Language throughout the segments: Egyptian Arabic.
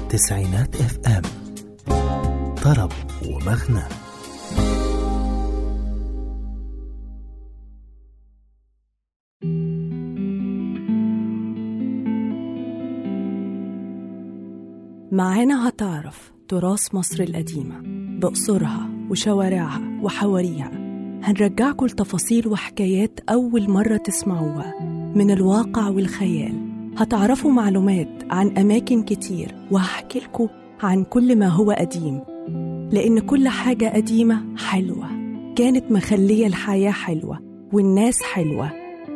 تسعينات اف ام طرب ومغنى معانا هتعرف تراث مصر القديمة بقصرها وشوارعها وحواريها هنرجعكم لتفاصيل وحكايات أول مرة تسمعوها من الواقع والخيال هتعرفوا معلومات عن أماكن كتير وهحكي لكم عن كل ما هو قديم لأن كل حاجة قديمة حلوة كانت مخلية الحياة حلوة والناس حلوة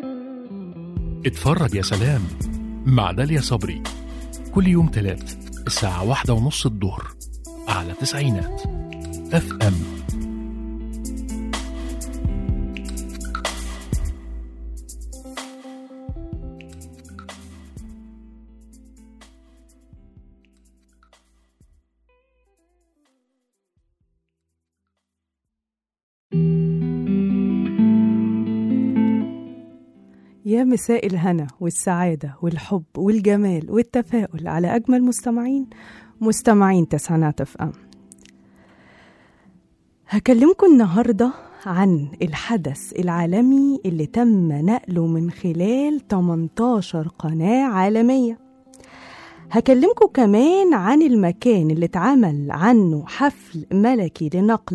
اتفرج يا سلام مع داليا صبري كل يوم تلات الساعة واحدة ونص الظهر على تسعينات اف ام يا مساء الهنا والسعادة والحب والجمال والتفاؤل على أجمل مستمعين مستمعين تسعينات اف ام هكلمكم النهاردة عن الحدث العالمي اللي تم نقله من خلال 18 قناة عالمية هكلمكم كمان عن المكان اللي اتعمل عنه حفل ملكي لنقل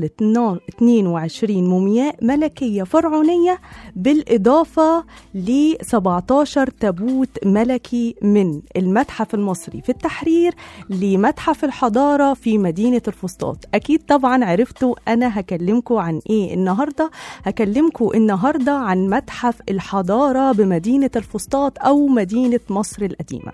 22 مومياء ملكية فرعونية بالإضافة ل 17 تابوت ملكي من المتحف المصري في التحرير لمتحف الحضارة في مدينة الفسطاط أكيد طبعا عرفتوا أنا هكلمكم عن إيه النهاردة هكلمكم النهاردة عن متحف الحضارة بمدينة الفسطاط أو مدينة مصر القديمة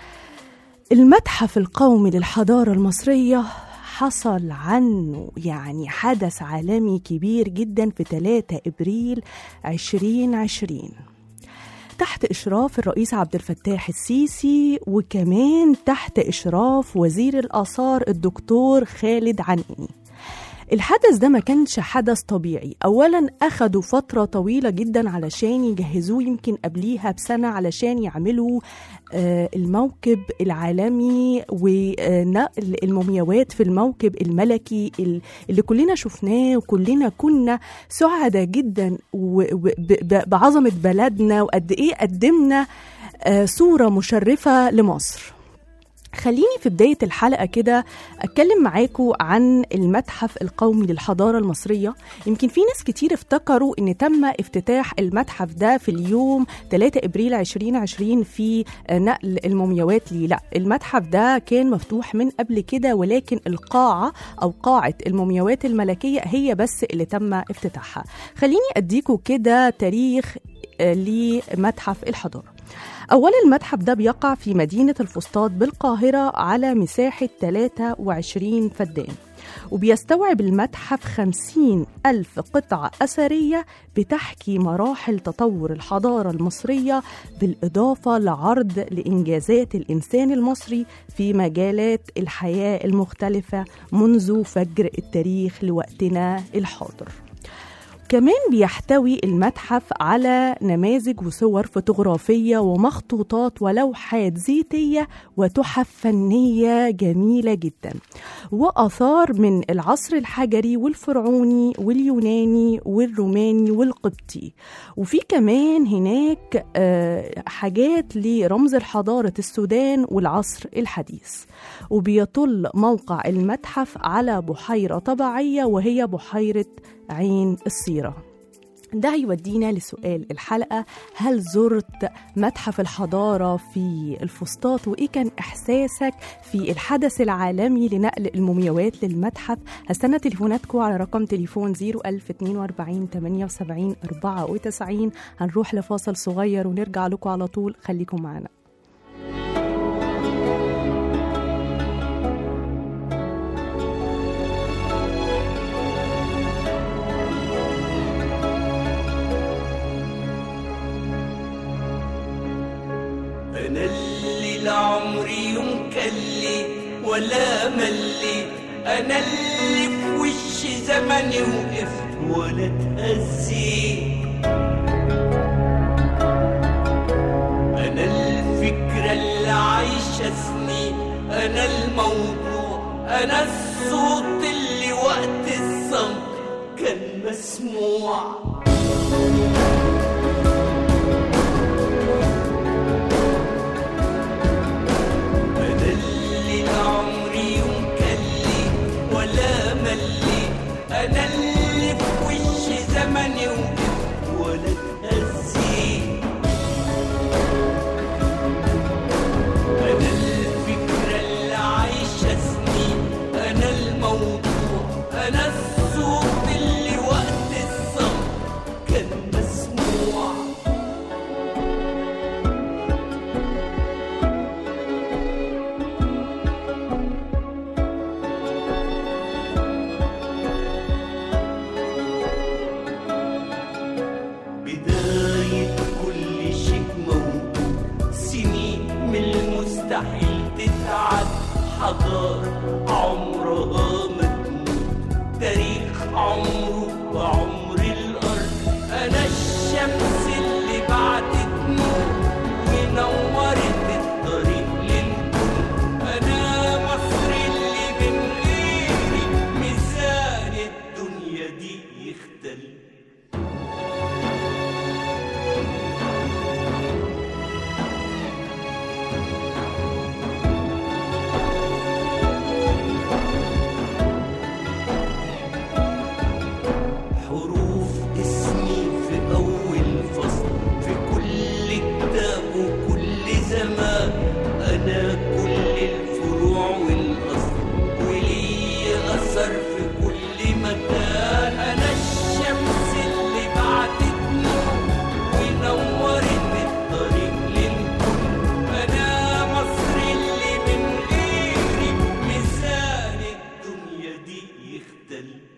المتحف القومي للحضارة المصرية حصل عنه يعني حدث عالمي كبير جدا في 3 ابريل 2020 تحت إشراف الرئيس عبد الفتاح السيسي وكمان تحت إشراف وزير الآثار الدكتور خالد عنقني الحدث ده ما كانش حدث طبيعي اولا اخدوا فتره طويله جدا علشان يجهزوه يمكن قبليها بسنه علشان يعملوا آه الموكب العالمي ونقل المومياوات في الموكب الملكي اللي كلنا شفناه وكلنا كنا سعداء جدا بعظمه بلدنا وقد ايه قدمنا آه صوره مشرفه لمصر خليني في بداية الحلقة كده أتكلم معاكم عن المتحف القومي للحضارة المصرية يمكن في ناس كتير افتكروا أن تم افتتاح المتحف ده في اليوم 3 إبريل 2020 في نقل المومياوات ليه لا المتحف ده كان مفتوح من قبل كده ولكن القاعة أو قاعة المومياوات الملكية هي بس اللي تم افتتاحها خليني أديكم كده تاريخ لمتحف الحضارة أولا المتحف ده بيقع في مدينة الفسطاط بالقاهرة على مساحة 23 فدان وبيستوعب المتحف 50 ألف قطعة أثرية بتحكي مراحل تطور الحضارة المصرية بالإضافة لعرض لإنجازات الإنسان المصري في مجالات الحياة المختلفة منذ فجر التاريخ لوقتنا الحاضر كمان بيحتوي المتحف على نماذج وصور فوتوغرافية ومخطوطات ولوحات زيتية وتحف فنية جميلة جدا وآثار من العصر الحجري والفرعوني واليوناني والروماني والقبطي وفي كمان هناك حاجات لرمز الحضارة السودان والعصر الحديث وبيطل موقع المتحف على بحيرة طبيعية وهي بحيرة عين الصيرة ده هيودينا لسؤال الحلقة هل زرت متحف الحضارة في الفسطاط وإيه كان إحساسك في الحدث العالمي لنقل المومياوات للمتحف هستنى تليفوناتكم على رقم تليفون 01042 78 94 هنروح لفاصل صغير ونرجع لكم على طول خليكم معنا أنا اللي لعمري يوم كلي ولا ملي أنا اللي في وش زمني وقفت ولا اتأذيت أنا الفكرة اللي عايشة سنين أنا الموضوع أنا الصوت اللي وقت الصمت كان مسموع أنا اللي لعمري يوم كلي ولا ملي أنا اللي في وش زمني وقفت ولا اتهزيت أنا الفكرة اللي عايشة سنين أنا الموضوع أنا الصوت اللي وقت الصمت كان مسموع بداية كل شيء موجود سنين من المستحيل تتعد حضارة عمرها ما تموت تاريخ عمره وعمر الأرض أنا الشمس اللي بعدت نور ونورت الطريق للكون أنا مصر اللي من غيري ميزان الدنيا دي يختلف حروف اسمي في أول فصل في كل كتاب وكل زمان أنا كل الفروع والأصل ولي أثر في كل مكان أنا الشمس اللي بعدت نور ونورت الطريق للكل أنا مصر اللي من غيري ميزان الدنيا دي يختلف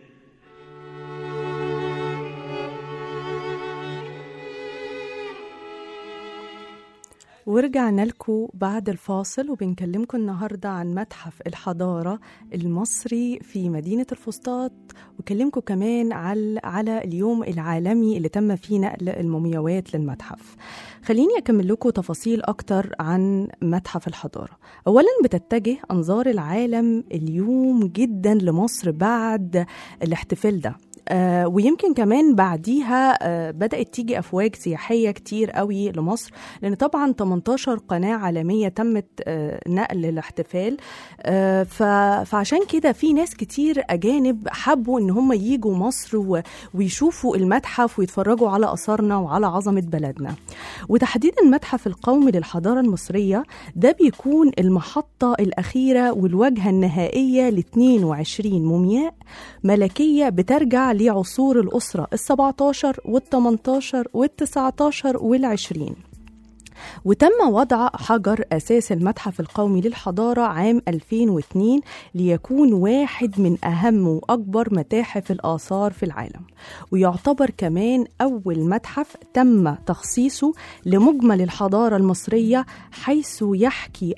ورجعنا لكم بعد الفاصل وبنكلمكم النهاردة عن متحف الحضارة المصري في مدينة الفسطاط وكلمكم كمان على على اليوم العالمي اللي تم فيه نقل المومياوات للمتحف خليني أكمل لكم تفاصيل أكتر عن متحف الحضارة أولا بتتجه أنظار العالم اليوم جدا لمصر بعد الاحتفال ده آه ويمكن كمان بعديها آه بدأت تيجي أفواج سياحية كتير قوي لمصر لأن طبعا 18 قناة عالمية تمت آه نقل الاحتفال آه ف- فعشان كده في ناس كتير أجانب حبوا إن هم ييجوا مصر و- ويشوفوا المتحف ويتفرجوا على آثارنا وعلى عظمة بلدنا وتحديدا المتحف القومي للحضارة المصرية ده بيكون المحطة الأخيرة والواجهة النهائية ل 22 مومياء ملكية بترجع لعصور الأسرة ال17 وال18 وال19 وال20 وتم وضع حجر أساس المتحف القومي للحضارة عام 2002 ليكون واحد من أهم وأكبر متاحف الآثار في العالم ويعتبر كمان أول متحف تم تخصيصه لمجمل الحضارة المصرية حيث يحكي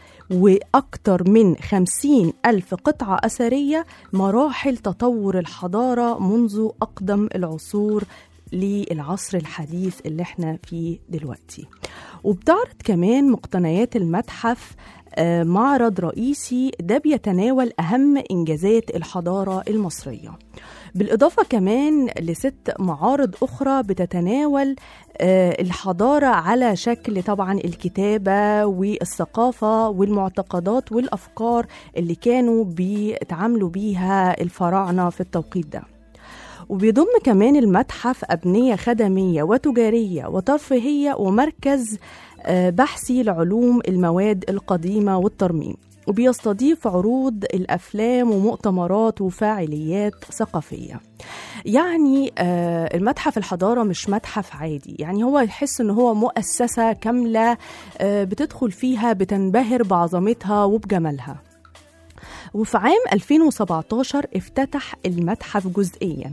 وأكثر من خمسين ألف قطعة أثرية مراحل تطور الحضارة منذ أقدم العصور للعصر الحديث اللي احنا فيه دلوقتي وبتعرض كمان مقتنيات المتحف آه، معرض رئيسي ده بيتناول أهم إنجازات الحضارة المصرية بالإضافة كمان لست معارض أخرى بتتناول آه، الحضارة على شكل طبعا الكتابة والثقافة والمعتقدات والأفكار اللي كانوا بيتعاملوا بيها الفراعنة في التوقيت ده وبيضم كمان المتحف أبنية خدمية وتجارية وترفيهية ومركز آه، بحثي لعلوم المواد القديمة والترميم وبيستضيف عروض الأفلام ومؤتمرات وفعاليات ثقافية يعني آه، المتحف الحضارة مش متحف عادي يعني هو يحس ان هو مؤسسة كاملة آه، بتدخل فيها بتنبهر بعظمتها وبجمالها وفي عام 2017 افتتح المتحف جزئيا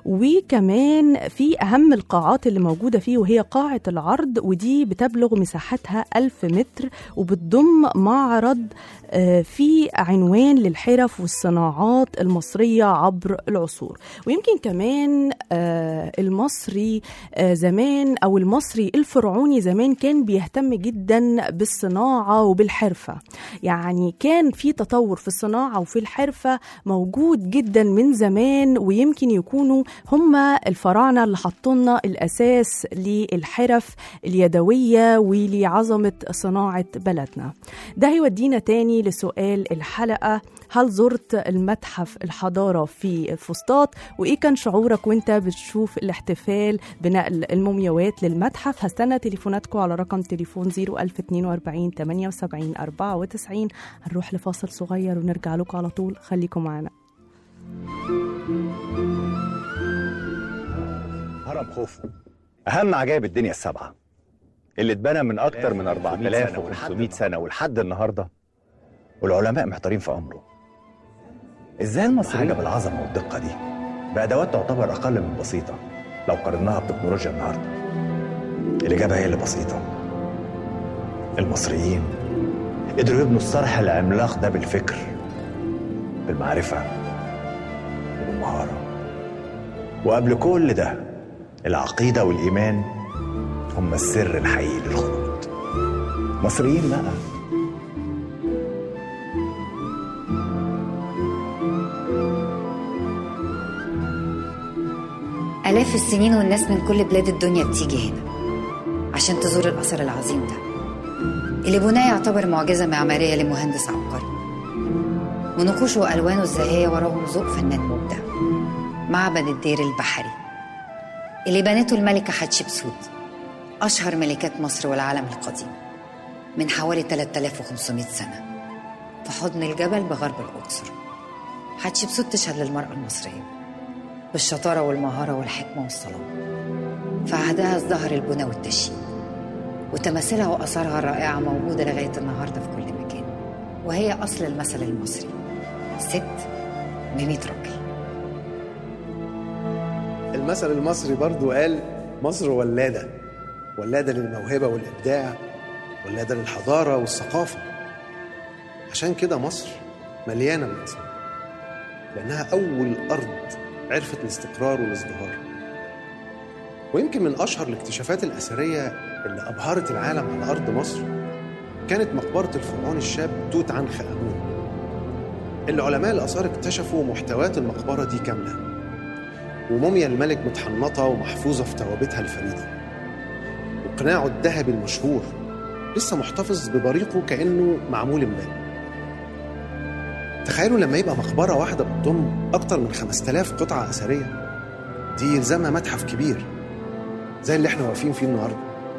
وكمان في أهم القاعات اللي موجودة فيه وهي قاعة العرض ودي بتبلغ مساحتها 1000 متر وبتضم معرض آه، في عنوان للحرف والصناعات المصرية عبر العصور ويمكن كمان آه، المصري آه، زمان أو المصري الفرعوني زمان كان بيهتم جدا بالصناعة وبالحرفة يعني كان في تطور في الصناعة وفي الحرفة موجود جدا من زمان ويمكن يكونوا هم الفراعنة اللي حطوا لنا الأساس للحرف اليدوية ولعظمة صناعة بلدنا ده هيودينا تاني لسؤال الحلقة هل زرت المتحف الحضارة في الفسطاط وإيه كان شعورك وانت بتشوف الاحتفال بنقل المومياوات للمتحف هستنى تليفوناتكم على رقم تليفون 01042 78 94 هنروح لفاصل صغير ونرجع لكم على طول خليكم معنا هرم خوفو أهم عجائب الدنيا السبعة اللي اتبنى من أكتر من 4500 سنة ولحد النهاردة والعلماء محتارين في أمره إزاي المصريين حاجة بالعظمة والدقة دي بأدوات تعتبر أقل من بسيطة لو قارناها بتكنولوجيا النهاردة الإجابة هي اللي بسيطة المصريين قدروا يبنوا الصرح العملاق ده بالفكر بالمعرفة وبالمهارة وقبل كل ده العقيدة والإيمان هم السر الحقيقي للخلود مصريين بقى آلاف السنين والناس من كل بلاد الدنيا بتيجي هنا عشان تزور الأثر العظيم ده اللي بناه يعتبر معجزة معمارية لمهندس عبقري ونقوشه وألوانه الزاهية وراهم ذوق فنان مبدع معبد الدير البحري اللي بنته الملكة حتشبسوت أشهر ملكات مصر والعالم القديم من حوالي 3500 سنة في حضن الجبل بغرب الأقصر حتشبسوت تشهد للمرأة المصرية بالشطارة والمهارة والحكمة والصلاة في عهدها ازدهر البنى والتشييد وتماثيلها وآثارها الرائعة موجودة لغاية النهاردة في كل مكان وهي أصل المثل المصري ست بمية راجل المثل المصري برضو قال مصر ولادة ولادة للموهبة والإبداع ولادة للحضارة والثقافة عشان كده مصر مليانة بالأسرار لأنها أول أرض عرفت الاستقرار والازدهار ويمكن من أشهر الاكتشافات الأثرية اللي أبهرت العالم على أرض مصر كانت مقبرة الفرعون الشاب توت عنخ آمون اللي علماء الآثار اكتشفوا محتويات المقبرة دي كاملة وموميا الملك متحنطة ومحفوظة في توابتها الفريدة وقناعه الذهبي المشهور لسه محتفظ ببريقه كأنه معمول امبارح تخيلوا لما يبقى مقبرة واحدة بتضم أكتر من 5000 قطعة أثرية دي يلزمها متحف كبير زي اللي احنا واقفين فيه النهارده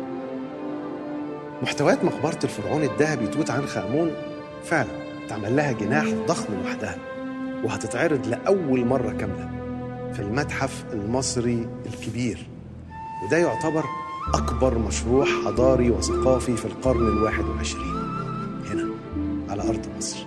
محتويات مقبرة الفرعون الذهبي توت عنخ آمون فعلا اتعمل لها جناح ضخم لوحدها وهتتعرض لأول مرة كاملة في المتحف المصري الكبير وده يعتبر أكبر مشروع حضاري وثقافي في القرن الواحد والعشرين هنا على أرض مصر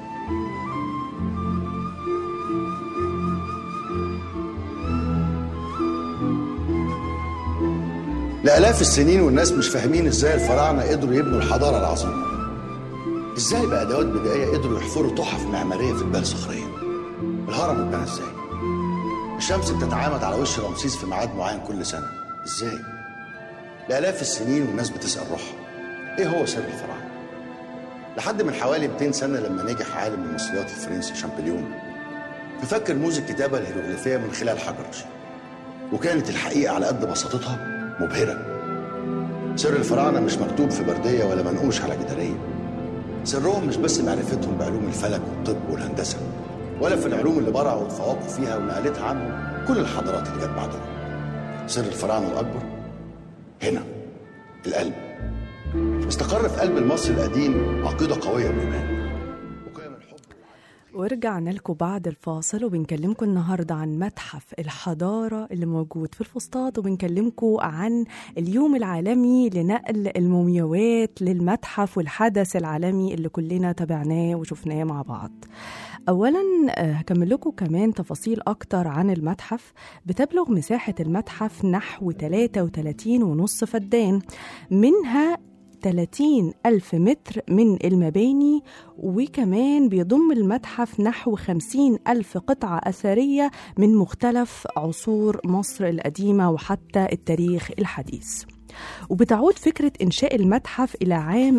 لآلاف السنين والناس مش فاهمين ازاي الفراعنة قدروا يبنوا الحضارة العظيمة ازاي بأدوات بدائية قدروا يحفروا تحف معمارية في جبال صخرية الهرم اتبنى ازاي الشمس بتتعامد على وش رمسيس في ميعاد معين كل سنة ازاي لآلاف السنين والناس بتسأل روحها ايه هو سر الفراعنة لحد من حوالي 200 سنة لما نجح عالم المصريات الفرنسي شامبليون في فك رموز الكتابة الهيروغليفية من خلال حجر وكانت الحقيقة على قد بساطتها مبهرة سر الفراعنة مش مكتوب في بردية ولا منقوش على جدارية سرهم مش بس معرفتهم بعلوم الفلك والطب والهندسة ولا في العلوم اللي برعوا وتفوقوا فيها ونقلتها عنهم كل الحضارات اللي جت بعدهم سر الفراعنة الأكبر هنا القلب استقر في قلب المصري القديم عقيدة قوية وإيمان وقيم الحب ورجعنا لكم بعد الفاصل وبنكلمكم النهاردة عن متحف الحضارة اللي موجود في الفسطاط وبنكلمكم عن اليوم العالمي لنقل المومياوات للمتحف والحدث العالمي اللي كلنا تابعناه وشفناه مع بعض أولا آه، هكمل لكم كمان تفاصيل أكتر عن المتحف بتبلغ مساحة المتحف نحو 33 ونص فدان منها 30 ألف متر من المباني وكمان بيضم المتحف نحو 50 ألف قطعة أثرية من مختلف عصور مصر القديمة وحتى التاريخ الحديث وبتعود فكرة إنشاء المتحف إلى عام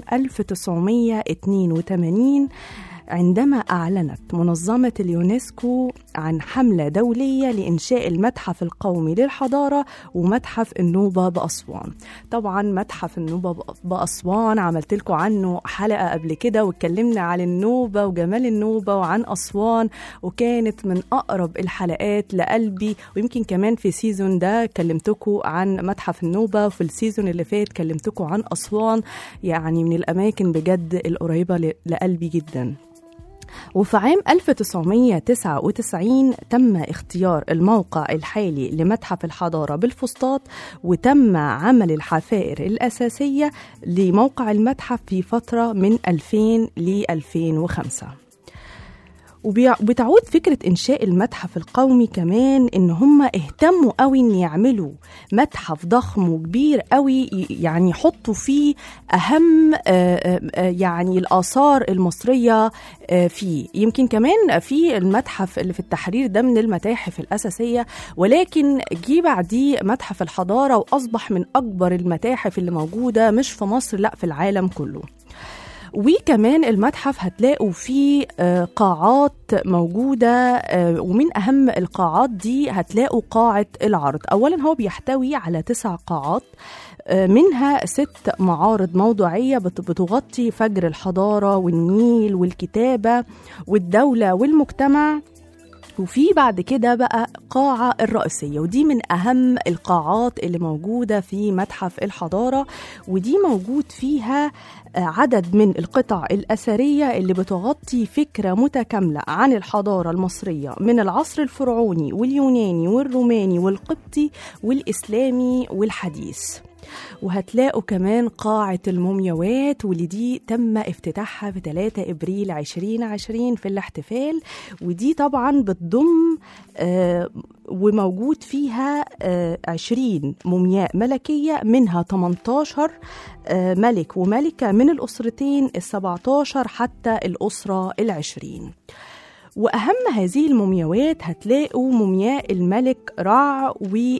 1982 عندما أعلنت منظمة اليونسكو عن حملة دولية لإنشاء المتحف القومي للحضارة ومتحف النوبة بأسوان طبعا متحف النوبة بأسوان عملت لكم عنه حلقة قبل كده واتكلمنا عن النوبة وجمال النوبة وعن أسوان وكانت من أقرب الحلقات لقلبي ويمكن كمان في سيزون ده كلمتكم عن متحف النوبة وفي السيزون اللي فات كلمتكم عن أسوان يعني من الأماكن بجد القريبة ل- لقلبي جدا وفي عام 1999 تم اختيار الموقع الحالي لمتحف الحضارة بالفسطاط وتم عمل الحفائر الأساسية لموقع المتحف في فترة من 2000 ل 2005 وبيع- وبتعود فكرة إنشاء المتحف القومي كمان إن هم اهتموا قوي إن يعملوا متحف ضخم وكبير قوي ي- يعني يحطوا فيه أهم آه، آه، آه، يعني الآثار المصرية آه، فيه يمكن كمان في المتحف اللي في التحرير ده من المتاحف الأساسية ولكن جه بعديه متحف الحضارة وأصبح من أكبر المتاحف اللي موجودة مش في مصر لا في العالم كله وكمان المتحف هتلاقوا فيه آه، قاعات موجودة آه، ومن أهم القاعات دي هتلاقوا قاعة العرض أولا هو بيحتوي على تسع قاعات آه، منها ست معارض موضوعية بت- بتغطي فجر الحضارة والنيل والكتابة والدولة والمجتمع وفي بعد كده بقى قاعة الرئيسية ودي من أهم القاعات اللي موجودة في متحف الحضارة ودي موجود فيها آه، عدد من القطع الأثرية اللي بتغطي فكرة متكاملة عن الحضارة المصرية من العصر الفرعوني واليوناني والروماني والقبطي والإسلامي والحديث وهتلاقوا كمان قاعة المومياوات واللي دي تم افتتاحها في 3 ابريل 2020 في الاحتفال ودي طبعا بتضم آه وموجود فيها آه 20 مومياء ملكية منها 18 آه ملك وملكة من الأسرتين ال 17 حتى الأسرة العشرين وأهم هذه المومياوات هتلاقوا مومياء الملك رع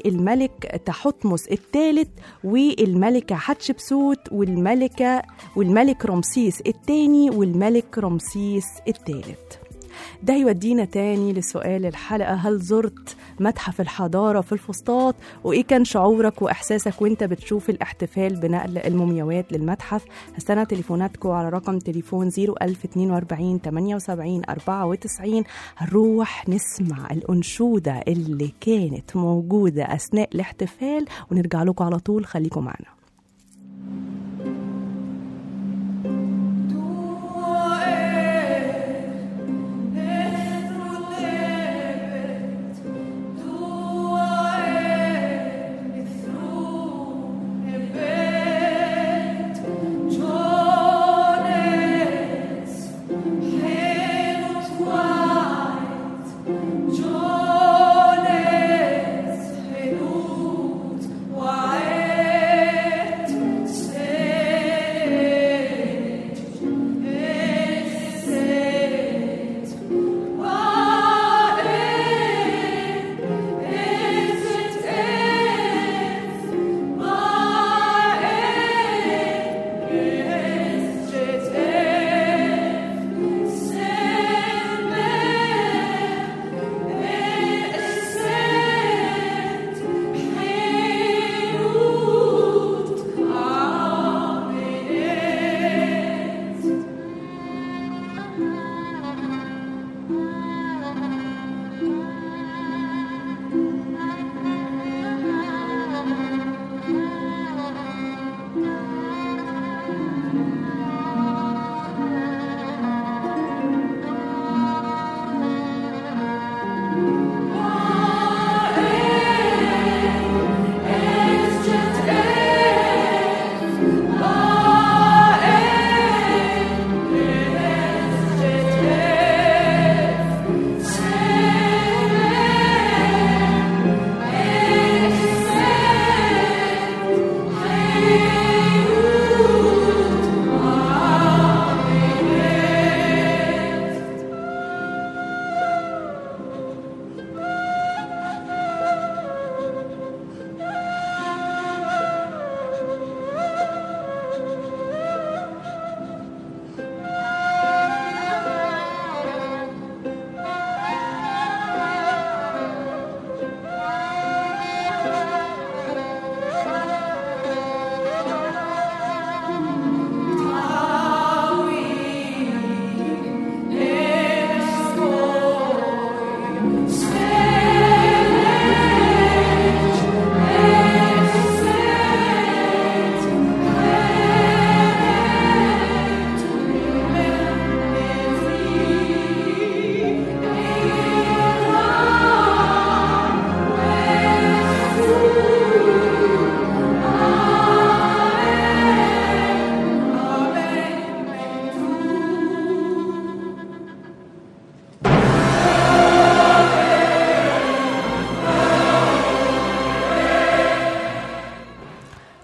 والملك تحتمس الثالث والملكة حتشبسوت والملكة والملك رمسيس الثاني والملك رمسيس الثالث ده يودينا تاني لسؤال الحلقة هل زرت متحف الحضارة في الفسطاط وإيه كان شعورك وإحساسك وإنت بتشوف الاحتفال بنقل المومياوات للمتحف هستنى تليفوناتكم على رقم تليفون 01042 78 94 هنروح نسمع الأنشودة اللي كانت موجودة أثناء الاحتفال ونرجع لكم على طول خليكم معنا Jones, Helut, Wael.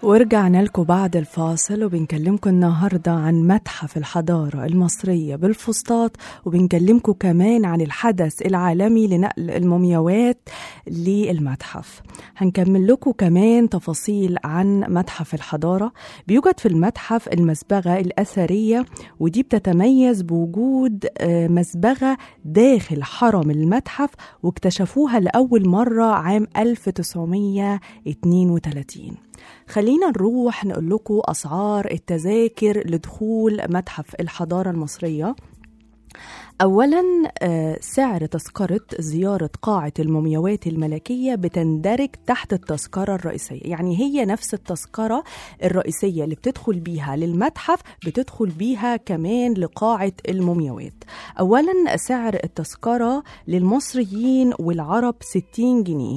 ورجعنا لكم بعد الفاصل وبنكلمكم النهاردة عن متحف الحضارة المصرية بالفسطاط وبنكلمكم كمان عن الحدث العالمي لنقل المومياوات للمتحف هنكمل لكم كمان تفاصيل عن متحف الحضارة بيوجد في المتحف المزبغة الأثرية ودي بتتميز بوجود آه، مزبغة داخل حرم المتحف واكتشفوها لأول مرة عام 1932 خلينا نروح نقول لكم أسعار التذاكر لدخول متحف الحضارة المصرية أولا آه، سعر تذكرة زيارة قاعة المومياوات الملكية بتندرج تحت التذكرة الرئيسية يعني هي نفس التذكرة الرئيسية اللي بتدخل بيها للمتحف بتدخل بيها كمان لقاعة المومياوات أولا سعر التذكرة للمصريين والعرب 60 جنيه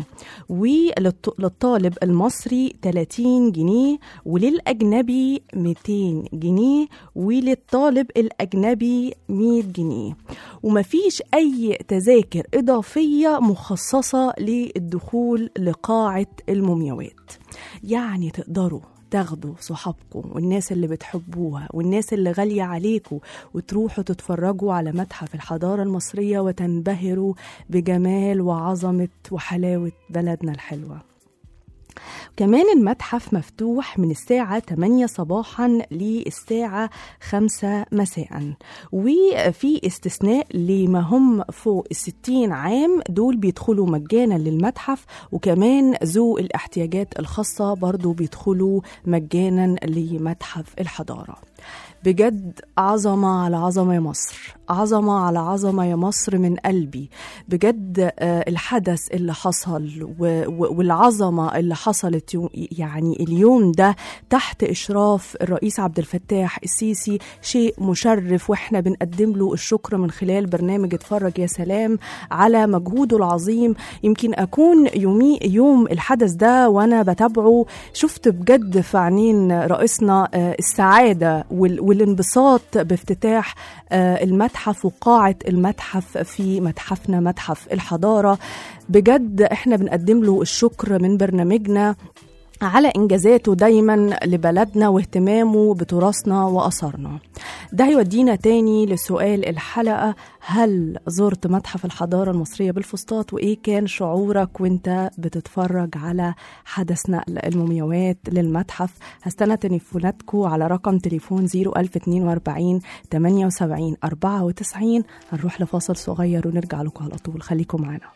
وللطالب المصري 30 جنيه وللأجنبي 200 جنيه وللطالب الأجنبي 100 جنيه ومفيش أي تذاكر إضافية مخصصة للدخول لقاعة المومياوات يعني تقدروا تاخدوا صحابكم والناس اللي بتحبوها والناس اللي غالية عليكم وتروحوا تتفرجوا على متحف الحضارة المصرية وتنبهروا بجمال وعظمة وحلاوة بلدنا الحلوة كمان المتحف مفتوح من الساعة 8 صباحا للساعة 5 مساء وفي استثناء لما هم فوق الستين عام دول بيدخلوا مجانا للمتحف وكمان ذو الاحتياجات الخاصة برضو بيدخلوا مجانا لمتحف الحضارة بجد عظمة على عظمة يا مصر عظمة على عظمة يا مصر من قلبي بجد آه، الحدث اللي حصل و- و- والعظمة اللي حصلت يو- يعني اليوم ده تحت إشراف الرئيس عبد الفتاح السيسي شيء مشرف وإحنا بنقدم له الشكر من خلال برنامج اتفرج يا سلام على مجهوده العظيم يمكن أكون يومي يوم الحدث ده وأنا بتابعه شفت بجد في عينين رئيسنا آه، السعادة وال- والانبساط بافتتاح آه، المتحف وقاعة المتحف في متحفنا متحف الحضارة بجد احنا بنقدم له الشكر من برنامجنا على إنجازاته دايما لبلدنا واهتمامه بتراثنا وأثرنا ده هيودينا تاني لسؤال الحلقة هل زرت متحف الحضارة المصرية بالفسطاط وإيه كان شعورك وإنت بتتفرج على حدث نقل المومياوات للمتحف هستنى تليفوناتكم على رقم تليفون 01042 78 94 هنروح لفاصل صغير ونرجع لكم على طول خليكم معانا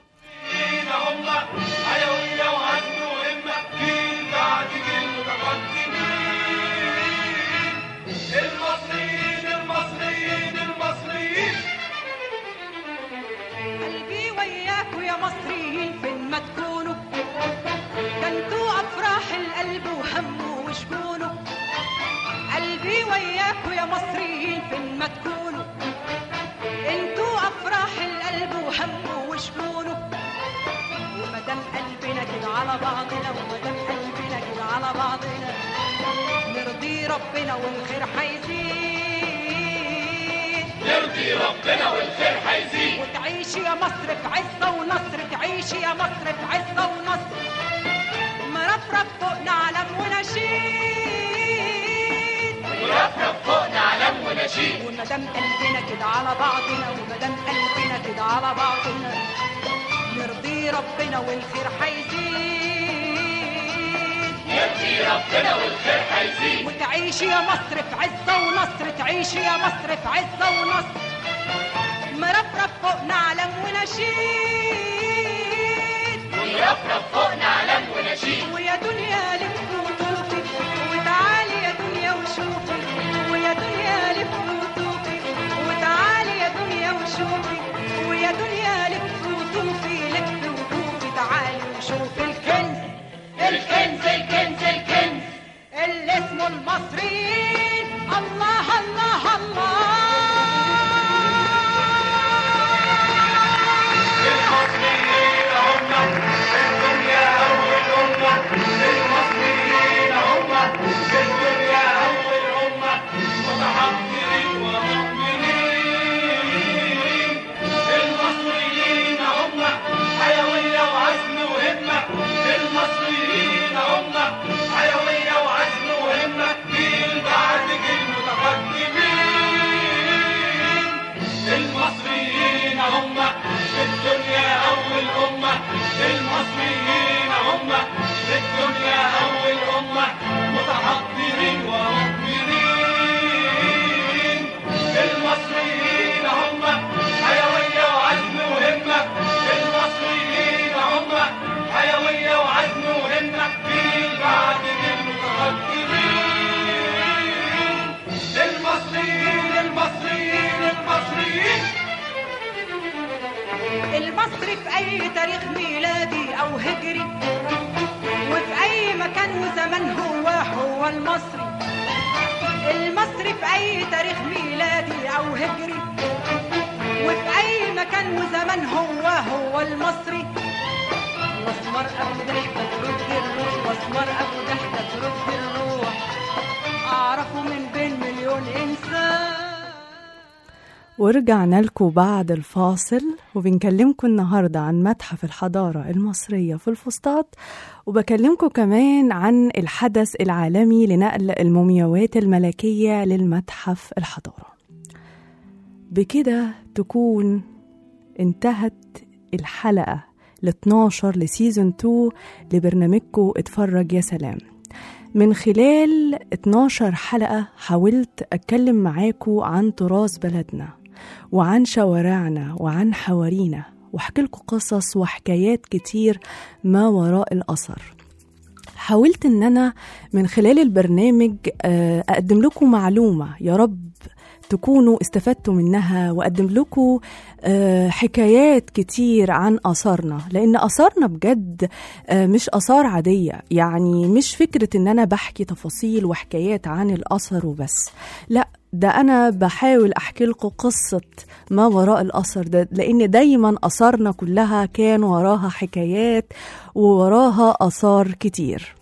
قلبي وياكوا يا مصريين فين ما تكونوا ده انتوا افراح القلب وهمه وشكونه قلبي وياكوا يا مصريين فين ما تكونوا انتوا افراح القلب وهمه وشكونه ومدام قلبنا كده على بعضنا ومدام قلبنا كده على بعضنا نرضي ربنا والخير هيزيد وتعيشي يا مصر في عزة ونصر تعيشي يا مصر في عزة ونصر مرفرف فوقنا علم ونشيد مرفرف فوقنا علم ونشيد ومدام قلبنا كده على بعضنا ومدام قلبنا كده على بعضنا نرضي ربنا والخير هيزيد نرضي ربنا والخير هيزيد وتعيشي يا مصر في عزة ونصر تعيشي يا مصر في عزة ونصر مرفرف فوقنا علم ونشيد مرفرف فوقنا علم ونشيد ويا دنيا لف وطوفي وتعالي يا دنيا وشوفي ويا دنيا لف وطوفي وتعالي يا دنيا وشوفي ويا دنيا لف وطوفي لف وطوفي تعالي وشوفي الكنز الكنز الكنز الكنز اللي اسمه المصريين الله الله الله المصري في أي تاريخ ميلادي أو هجري وفي أي مكان وزمان هو هو المصري المصري في أي تاريخ ميلادي أو هجري وفي أي مكان وزمان هو هو المصري الأسمر أبو ضحكة ترد الروح الأسمر أبو ضحكة ترد الروح أعرفه من بين مليون إنسان ورجعنا لكم بعد الفاصل وبنكلمكم النهاردة عن متحف الحضارة المصرية في الفسطاط وبكلمكم كمان عن الحدث العالمي لنقل المومياوات الملكية للمتحف الحضارة بكده تكون انتهت الحلقة ال 12 لسيزون 2 لبرنامجكم اتفرج يا سلام من خلال 12 حلقة حاولت أتكلم معاكم عن تراث بلدنا وعن شوارعنا وعن حوارينا واحكي لكم قصص وحكايات كتير ما وراء الأثر حاولت ان انا من خلال البرنامج آه، اقدم لكم معلومه يا رب تكونوا استفدتوا منها واقدم لكم آه، حكايات كتير عن اثارنا لان اثارنا بجد آه، مش اثار عاديه يعني مش فكره ان انا بحكي تفاصيل وحكايات عن الاثر وبس لا ده انا بحاول احكي لكم قصه ما وراء الاثر ده لان دايما اثارنا كلها كان وراها حكايات ووراها اثار كتير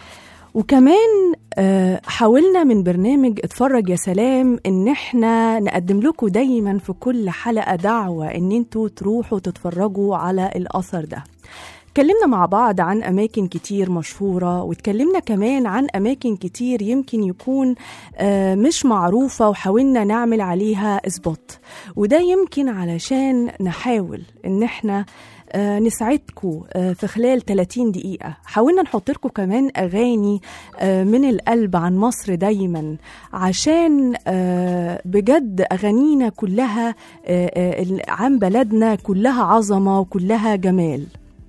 وكمان آه، حاولنا من برنامج اتفرج يا سلام ان احنا نقدم لكم دايما في كل حلقه دعوه ان انتوا تروحوا تتفرجوا على الاثر ده اتكلمنا مع بعض عن أماكن كتير مشهورة واتكلمنا كمان عن أماكن كتير يمكن يكون آه، مش معروفة وحاولنا نعمل عليها إثبات وده يمكن علشان نحاول إن احنا آه، نسعدكم آه، في خلال 30 دقيقة حاولنا نحط لكم كمان أغاني آه، من القلب عن مصر دايما عشان آه، بجد أغانينا كلها آه، آه، عن بلدنا كلها عظمة وكلها جمال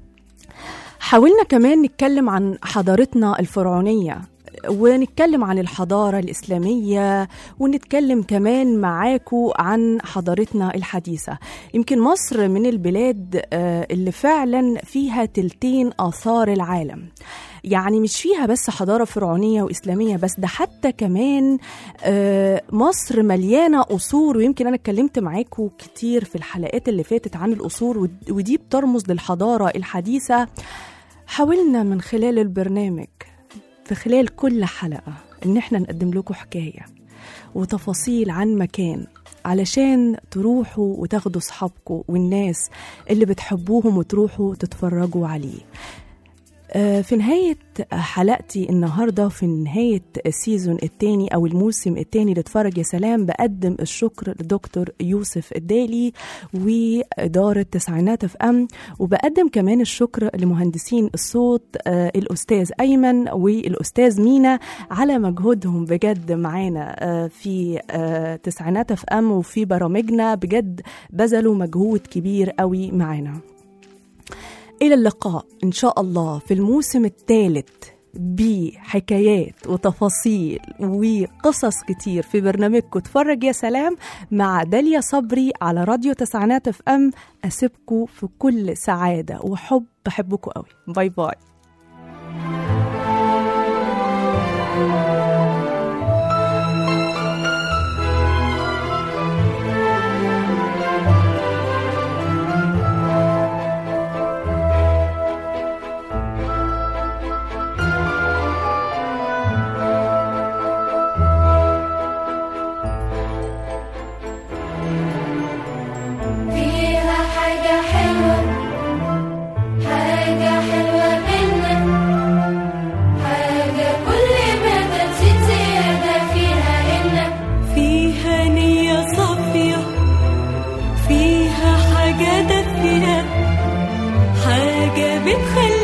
حاولنا كمان نتكلم عن حضارتنا الفرعونية ونتكلم عن الحضارة الإسلامية ونتكلم كمان معاكو عن حضارتنا الحديثة يمكن مصر من البلاد آه، اللي فعلا فيها تلتين آثار العالم يعني مش فيها بس حضارة فرعونية وإسلامية بس ده حتى كمان آه، مصر مليانة أصول ويمكن أنا اتكلمت معاكم كتير في الحلقات اللي فاتت عن الأصول ود- ودي بترمز للحضارة الحديثة حاولنا من خلال البرنامج في خلال كل حلقة إن احنا نقدم لكم حكاية وتفاصيل عن مكان علشان تروحوا وتاخدوا صحابكم والناس اللي بتحبوهم وتروحوا تتفرجوا عليه آه، في نهاية حلقتي النهاردة في نهاية السيزون الثاني أو الموسم الثاني لاتفرج يا سلام بقدم الشكر لدكتور يوسف الدالي وإدارة تسعينات اف ام وبقدم كمان الشكر لمهندسين الصوت آه، الأستاذ أيمن والأستاذ مينا على مجهودهم بجد معانا آه، في آه، تسعينات اف ام وفي برامجنا بجد بذلوا مجهود كبير قوي معانا إلى اللقاء إن شاء الله في الموسم الثالث بحكايات وتفاصيل وقصص كتير في برنامجكم اتفرج يا سلام مع داليا صبري على راديو تسعينات اف ام اسيبكم في كل سعاده وحب بحبكم قوي باي باي فيها حاجة حلوة حاجة حلوة منك حاجة كل ما تنسيت زيادة فيها إنك فيها نية صافية فيها حاجة دافية حاجة بتخلي